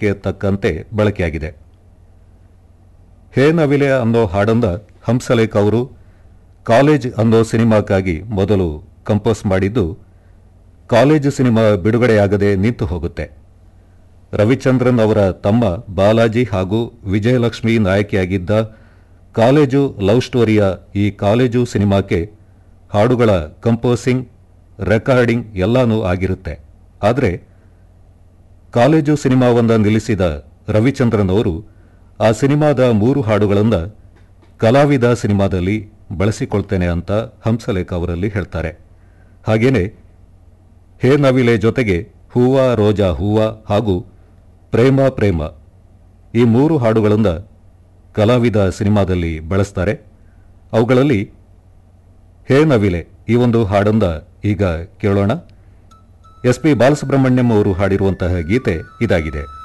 ಸನ್ನಿವೇಶಕ್ಕೆ ತಕ್ಕಂತೆ ಬಳಕೆಯಾಗಿದೆ ಹೇ ನವಿಲೆ ಅನ್ನೋ ಹಾಡನ್ನ ಹಂಸಲೇಖ ಅವರು ಕಾಲೇಜ್ ಅನ್ನೋ ಸಿನಿಮಾಕ್ಕಾಗಿ ಮೊದಲು ಕಂಪೋಸ್ ಮಾಡಿದ್ದು ಕಾಲೇಜು ಸಿನಿಮಾ ಬಿಡುಗಡೆಯಾಗದೆ ನಿಂತು ಹೋಗುತ್ತೆ ರವಿಚಂದ್ರನ್ ಅವರ ತಮ್ಮ ಬಾಲಾಜಿ ಹಾಗೂ ವಿಜಯಲಕ್ಷ್ಮಿ ನಾಯಕಿಯಾಗಿದ್ದ ಕಾಲೇಜು ಲವ್ ಸ್ಟೋರಿಯ ಈ ಕಾಲೇಜು ಸಿನಿಮಾಕ್ಕೆ ಹಾಡುಗಳ ಕಂಪೋಸಿಂಗ್ ರೆಕಾರ್ಡಿಂಗ್ ಎಲ್ಲಾನೂ ಆಗಿರುತ್ತೆ ಆದರೆ ಕಾಲೇಜು ಸಿನಿಮಾವನ್ನ ನಿಲ್ಲಿಸಿದ ರವಿಚಂದ್ರನ್ ಅವರು ಆ ಸಿನಿಮಾದ ಮೂರು ಹಾಡುಗಳನ್ನು ಕಲಾವಿದ ಸಿನಿಮಾದಲ್ಲಿ ಬಳಸಿಕೊಳ್ತೇನೆ ಅಂತ ಹಂಸಲೇಖ ಅವರಲ್ಲಿ ಹೇಳ್ತಾರೆ ಹಾಗೇನೆ ಹೇ ನವಿಲೆ ಜೊತೆಗೆ ಹೂವ ರೋಜಾ ಹೂವ ಹಾಗೂ ಪ್ರೇಮ ಪ್ರೇಮ ಈ ಮೂರು ಹಾಡುಗಳನ್ನು ಕಲಾವಿದ ಸಿನಿಮಾದಲ್ಲಿ ಬಳಸ್ತಾರೆ ಅವುಗಳಲ್ಲಿ ಹೇ ನವಿಲೆ ಈ ಒಂದು ಹಾಡನ್ನ ಈಗ ಕೇಳೋಣ ಎಸ್ ಪಿ ಬಾಲಸುಬ್ರಹ್ಮಣ್ಯಂ ಅವರು ಹಾಡಿರುವಂತಹ ಗೀತೆ ಇದಾಗಿದೆ